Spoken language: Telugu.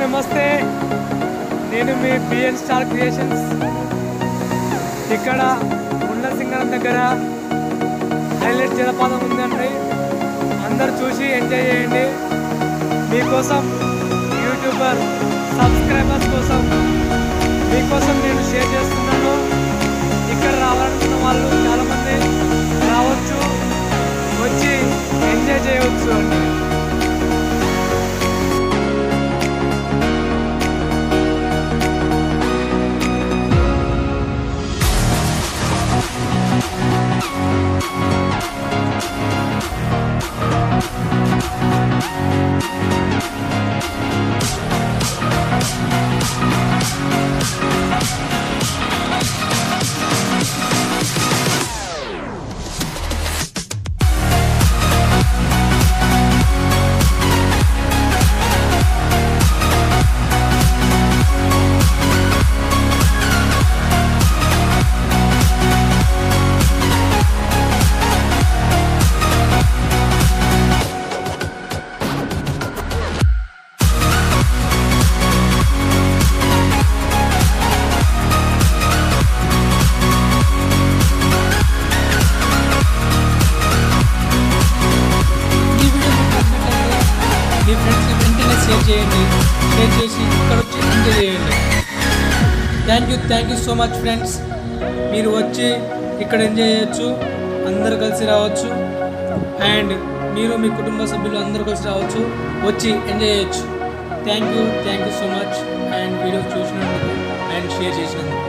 నమస్తే నేను మీ బిఎన్ స్టార్ క్రియేషన్స్ ఇక్కడ ఉన్న సింగరం దగ్గర హైలైట్ జలపాతం ఉందండి అందరు చూసి ఎంజాయ్ చేయండి మీకోసం యూట్యూబర్ సబ్స్క్రైబర్స్ కోసం మీకోసం నేను షేర్ చేస్తున్నాను ఇక్కడ రావాలనుకున్న వాళ్ళు చాలామంది రావచ్చు వచ్చి ఎంజాయ్ చేయవచ్చు అండి ఈ వీడియో మీకు నచ్చినట్లయితే మీ ఫ్రెండ్స్కి వెంటనే షేర్ చేయండి షేర్ చేసి ఇక్కడ వచ్చి ఎంజాయ్ చేయండి thank you thank you so much friends మీరు వచ్చి ఇక్కడ ఎంజాయ్ చేయొచ్చు అందరు కలిసి రావచ్చు అండ్ మీరు మీ కుటుంబ సభ్యులు అందరూ కలిసి రావచ్చు వచ్చి ఎంజాయ్ చేయొచ్చు thank you thank you so much and video చూసినందుకు అండ్ షేర్ చేసినందుకు